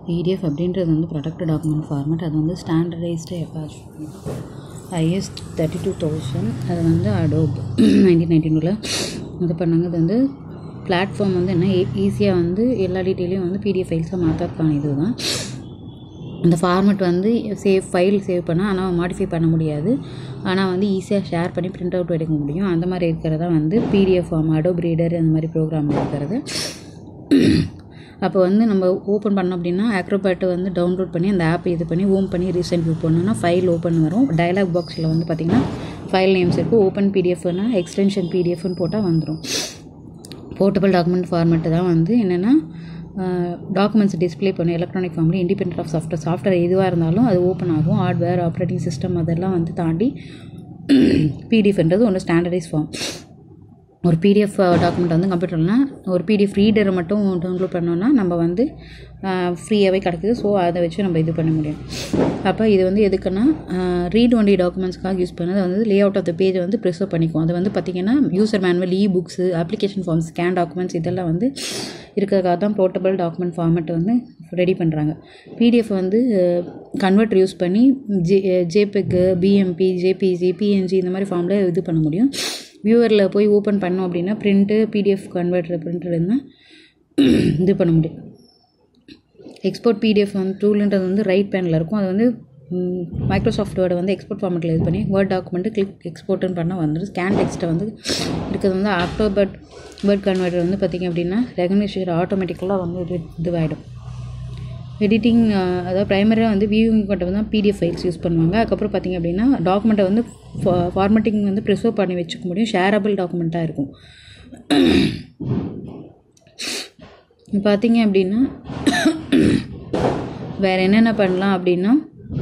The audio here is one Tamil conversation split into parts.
பிடிஎஃப் அப்படின்றது வந்து ப்ரொடக்ட் டாக்குமெண்ட் ஃபார்மேட் அது வந்து ஸ்டாண்டர்டைஸ்டு எப்பாச் ஐஎஸ்ட் தேர்ட்டி டூ தௌசண்ட் அது வந்து அடோப் நைன்டீன் நைன்டி டூவில் இது பண்ணாங்க அது வந்து பிளாட்ஃபார்ம் வந்து என்ன ஈஸியாக வந்து எல்லா டீட்டெயிலையும் வந்து பிடிஎஃப் ஃபைல்ஸாக மாற்றறதுக்கான இது தான் அந்த ஃபார்மெட் வந்து சேவ் ஃபைல் சேவ் பண்ணால் ஆனால் மாடிஃபை பண்ண முடியாது ஆனால் வந்து ஈஸியாக ஷேர் பண்ணி பிரிண்ட் அவுட் எடுக்க முடியும் அந்த மாதிரி இருக்கிறதா வந்து பிடிஎஃப் ஃபார்ம் அடோப் ரீடர் அந்த மாதிரி ப்ரோக்ராம் இருக்கிறது அப்போ வந்து நம்ம ஓப்பன் பண்ணோம் அப்படின்னா ஆக்ரோபேட்டை வந்து டவுன்லோட் பண்ணி அந்த ஆப் இது பண்ணி ஓம் பண்ணி ரீசெண்ட் வியூ பண்ணோன்னா ஃபைல் ஓப்பன் வரும் டயலாக் பாக்ஸில் வந்து பார்த்திங்கன்னா ஃபைல் நேம்ஸ் இருக்குது ஓப்பன் பிடிஎஃப்னா எக்ஸ்டென்ஷன் பிடிஎஃப்னு போட்டால் வந்துடும் போர்ட்டபிள் டாக்குமெண்ட் ஃபார்மெட்டு தான் வந்து என்னென்னா டாக்குமெண்ட்ஸ் டிஸ்ப்ளே பண்ணி எலக்ட்ரானிக் ஃபார்மில் இண்டிபெண்ட் ஆஃப் சாஃப்ட்வேர் சாஃப்ட்வேர் எதுவாக இருந்தாலும் அது ஓப்பன் ஆகும் ஹார்ட்வேர் ஆப்ரேட்டிங் சிஸ்டம் அதெல்லாம் வந்து தாண்டி பிடிஎஃப்ன்றது ஒன்று ஸ்டாண்டர்டைஸ் ஃபார்ம் ஒரு பிடிஎஃப் டாக்குமெண்ட் வந்து கம்ப்யூட்டர்னா ஒரு பிடிஎஃப் ரீடரை மட்டும் டவுன்லோட் பண்ணோன்னா நம்ம வந்து ஃப்ரீயாகவே கிடக்குது ஸோ அதை வச்சு நம்ம இது பண்ண முடியும் அப்போ இது வந்து எதுக்குன்னா ரீட் ஒன்லி டாக்குமெண்ட்ஸ்க்காக யூஸ் பண்ணது வந்து லே அவுட் ஆஃப் த பேஜை வந்து ப்ரிசர்வ் பண்ணிக்கும் அது வந்து பார்த்திங்கன்னா user manual e books application forms scan documents இதெல்லாம் வந்து இருக்கிறதுக்காக தான் போர்ட்டபிள் டாக்குமெண்ட் ஃபார்மெட் வந்து ரெடி பண்ணுறாங்க பிடிஎஃப் வந்து கன்வெர்ட்டர் யூஸ் பண்ணி J JPEG BMP JPG PNG இந்த மாதிரி ஃபார்மில் இது பண்ண முடியும் வியூவரில் போய் ஓப்பன் பண்ணோம் அப்படின்னா பிரிண்ட்டு பிடிஎஃப் கன்வெர்ட்டர் பிரிண்டர் இருந்தால் இது பண்ண முடியும் எக்ஸ்போர்ட் பிடிஎஃப் வந்து டூலுன்றது வந்து ரைட் பேனில் இருக்கும் அது வந்து மைக்ரோசாஃப்ட் வேர்டை வந்து எக்ஸ்போர்ட் ஃபார்மெட்டில் இது பண்ணி வேர்ட் டாக்குமெண்ட்டு கிளிக் எக்ஸ்போர்ட்டுன்னு பண்ணால் வந்துடும் ஸ்கேன் டெக்ஸ்ட்டை வந்து இருக்கிறது வந்து ஆக்டோபர்ட் வேர்ட் கன்வெர்ட்டர் வந்து பார்த்திங்க அப்படின்னா ரெகனைசேஷன் ஆட்டோமேட்டிக்கலாக வந்து இது இதுவாகிடும் எடிட்டிங் அதாவது ப்ரைமரியாக வந்து வியூவிங் கொண்டு வந்து பிடிஎஃப் ஃபைல்ஸ் யூஸ் பண்ணுவாங்க அதுக்கப்புறம் பார்த்திங்க அப்படின்னா டாக்குமெண்ட்டை வந்து ஃபார்மேட்டிங் வந்து ப்ரிசர்வ் பண்ணி வச்சுக்க முடியும் ஷேரபிள் டாக்குமெண்ட்டாக இருக்கும் பார்த்தீங்க அப்படின்னா வேறு என்னென்ன பண்ணலாம் அப்படின்னா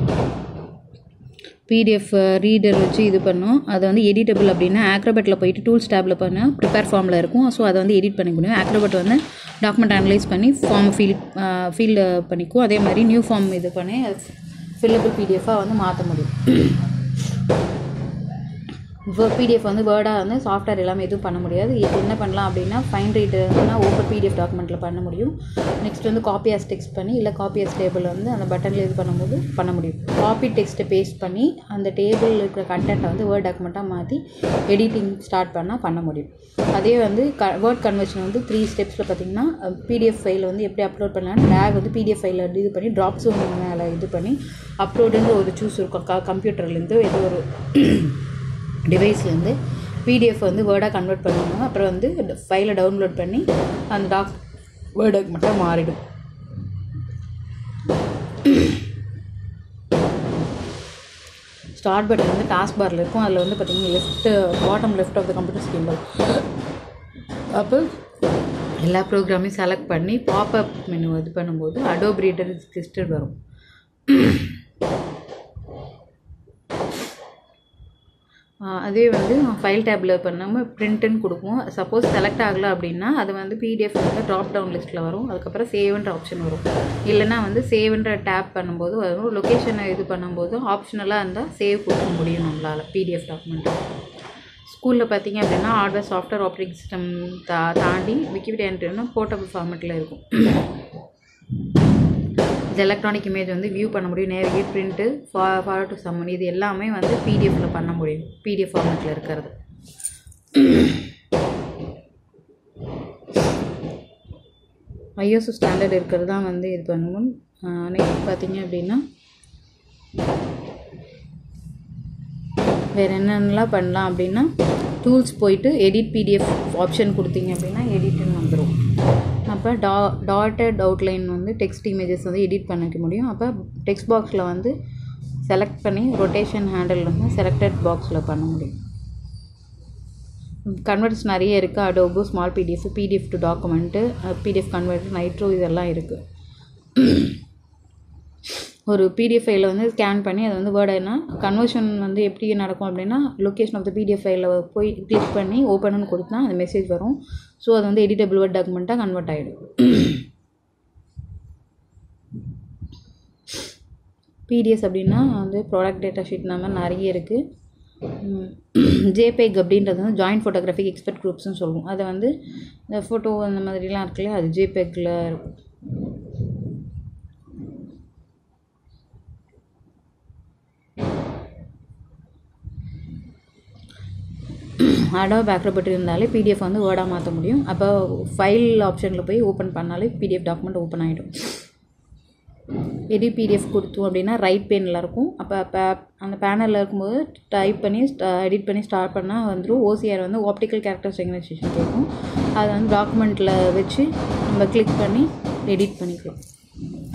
பிடிஎஃப் ரீடர் வச்சு இது பண்ணோம் அதை வந்து எடிட்டபிள் அப்படின்னா ஆக்ரோபேட்டில் போயிட்டு டூல்ஸ் டேப்பில் பண்ணால் ப்ரிப்பேர் ஃபார்மில் இருக்கும் ஸோ அதை வந்து எடிட் பண்ணிக்க முடியும் ஆக்ரோபேட் வந்து டாக்குமெண்ட் அனலைஸ் பண்ணி ஃபார்ம் ஃபில் ஃபில் பண்ணிக்கும் அதே மாதிரி நியூ ஃபார்ம் இது பண்ணி ஃபில்லபிள் பிடிஎஃபாக வந்து மாற்ற முடியும் பிடிஎஃப் வந்து வேர்டாக வந்து சாஃப்ட்வேர் எல்லாமே எதுவும் பண்ண முடியாது இது என்ன பண்ணலாம் அப்படின்னா ஃபைன் ரீடர்னா ஓப்பன் பிடிஎஃப் டாக்குமெண்ட்டில் பண்ண முடியும் நெக்ஸ்ட் வந்து காப்பி ஆஸ் டெக்ஸ்ட் பண்ணி இல்லை காப்பி ஆஸ் டேபிள் வந்து அந்த பட்டனில் இது பண்ணும்போது பண்ண முடியும் காப்பி டெக்ஸ்ட்டை பேஸ்ட் பண்ணி அந்த டேபிளில் இருக்கிற கண்டென்ட்டை வந்து வேர்ட் டாக்குமெண்ட்டாக மாற்றி எடிட்டிங் ஸ்டார்ட் பண்ணால் பண்ண முடியும் அதே வந்து க வேர்ட் கன்வர்ஷன் வந்து த்ரீ ஸ்டெப்ஸில் பார்த்தீங்கன்னா பிடிஎஃப் ஃபைல் வந்து எப்படி அப்லோட் பண்ணலாம் டேக் வந்து பிடிஎஃப் ஃபைலில் இது பண்ணி ட்ராப் ஜோன் மேலே இது பண்ணி அப்லோடுன்ற ஒரு சூஸ் இருக்கும் க கம்ப்யூட்டர்லேருந்து ஏதோ ஒரு டிவைஸ்லேருந்து பிடிஎஃப் வந்து வேர்டாக கன்வெர்ட் பண்ணுவாங்க அப்புறம் வந்து ஃபைலை டவுன்லோட் பண்ணி அந்த டாக் வேர்டாக மட்டும் மாறிடும் ஸ்டார்ட் பட்டன் வந்து டாஸ்க் பாரில் இருக்கும் அதில் வந்து பார்த்திங்கன்னா left bottom left of the computer screen அப்போ எல்லா ப்ரோக்ராமையும் செலக்ட் பண்ணி பாப்அப் மெனு இது பண்ணும்போது அடோப் ரீடர் லிஸ்டட் வரும் அதே வந்து ஃபைல் டேப்பில் பண்ணாமல் பிரிண்ட்டுன்னு கொடுக்கும் சப்போஸ் செலக்ட் ஆகலை அப்படின்னா அது வந்து பிடிஎஃப் வந்து ட்ராப் டவுன் லிஸ்ட்டில் வரும் அதுக்கப்புறம் சேவ்ன்ற ஆப்ஷன் வரும் இல்லைனா வந்து சேவ்ன்ற டேப் பண்ணும்போது வரும் லொக்கேஷனை இது பண்ணும்போது ஆப்ஷனலாக இருந்தால் சேவ் கொடுக்க முடியும் நம்மளால் பிடிஎஃப் டாக்குமெண்ட் ஸ்கூலில் பார்த்தீங்க அப்படின்னா ஹார்ட்வேர் சாஃப்ட்வேர் ஆப்ரேட்டிங் சிஸ்டம் தா தாண்டி விக்கிபீடியா என்ட்ரினா போர்ட்டபிள் ஃபார்மெட்டில் இருக்கும் இது எலக்ட்ரானிக் இமேஜ் வந்து வியூ பண்ண முடியும் நேவிகேட் பிரிண்ட்டு ஃபா ஃபார்வர்ட் டு சம்மன் இது எல்லாமே வந்து பிடிஎஃப்பில் பண்ண முடியும் பிடிஎஃப் ஃபார்மெட்டில் இருக்கிறது ஐஎஸ்ஓ ஸ்டாண்டர்ட் இருக்கிறது தான் வந்து இது பண்ணுவோம் நெக்ஸ்ட் பார்த்தீங்க அப்படின்னா வேறு என்னென்னலாம் பண்ணலாம் அப்படின்னா டூல்ஸ் போயிட்டு எடிட் பிடிஎஃப் ஆப்ஷன் கொடுத்தீங்க அப்படின்னா எடிட்னு வந்துடும் அப்போ டா டாட்டட் அவுட்லைன் வந்து டெக்ஸ்ட் இமேஜஸ் வந்து எடிட் பண்ணிக்க முடியும் அப்போ டெக்ஸ்ட் பாக்ஸில் வந்து செலக்ட் பண்ணி ரொட்டேஷன் ஹேண்டில் வந்து செலக்டட் பாக்ஸில் பண்ண முடியும் கன்வெர்ட்ஸ் நிறைய இருக்குது Adobe small PDF PDF to document PDF convert Nitro இதெல்லாம் இருக்குது ஒரு பிடிஎஃப் ஃபைலில் வந்து ஸ்கேன் பண்ணி அதை வந்து வேர்டுனா கன்வர்ஷன் வந்து எப்படி நடக்கும் அப்படின்னா லொக்கேஷன் ஆஃப் த பிடிஎஃப் ஃபைலில் போய் கிளிக் பண்ணி ஓப்பன்னு கொடுத்தா அந்த மெசேஜ் வரும் ஸோ அது வந்து எடிட்டபிள் வேர்ட் டாக்குமெண்ட்டாக கன்வெர்ட் ஆகிடும் பிடிஎஸ் அப்படின்னா வந்து ப்ராடக்ட் டேட்டா ஷீட் இந்த மாதிரி நிறைய இருக்குது ஜேபேக் அப்படின்றது வந்து ஜாயிண்ட் ஃபோட்டோகிராஃபிக் எக்ஸ்பர்ட் குரூப்ஸ்னு சொல்லுவோம் அதை வந்து இந்த ஃபோட்டோ அந்த மாதிரிலாம் இருக்குல்ல அது ஜேபேக்கில் இருக்கும் அடோப் ஆக்ரோபேட் இருந்தாலே பிடிஎஃப் வந்து வேர்டாக மாற்ற முடியும் அப்போ ஃபைல் ஆப்ஷனில் போய் ஓப்பன் பண்ணாலே பிடிஎஃப் டாக்குமெண்ட் ஓப்பன் ஆகிடும் எடிட் பிடிஎஃப் கொடுத்தோம் அப்படின்னா ரைட் பேனில் இருக்கும் அப்போ பே அந்த பேனலில் இருக்கும்போது டைப் பண்ணி எடிட் பண்ணி ஸ்டார்ட் பண்ணால் வந்துடும் ஓசிஆர் வந்து ஆப்டிக்கல் கேரக்டர் ரெகனைசேஷன் கேட்கும் அதை வந்து டாக்குமெண்ட்டில் வச்சு நம்ம கிளிக் பண்ணி எடிட் பண்ணிக்கலாம்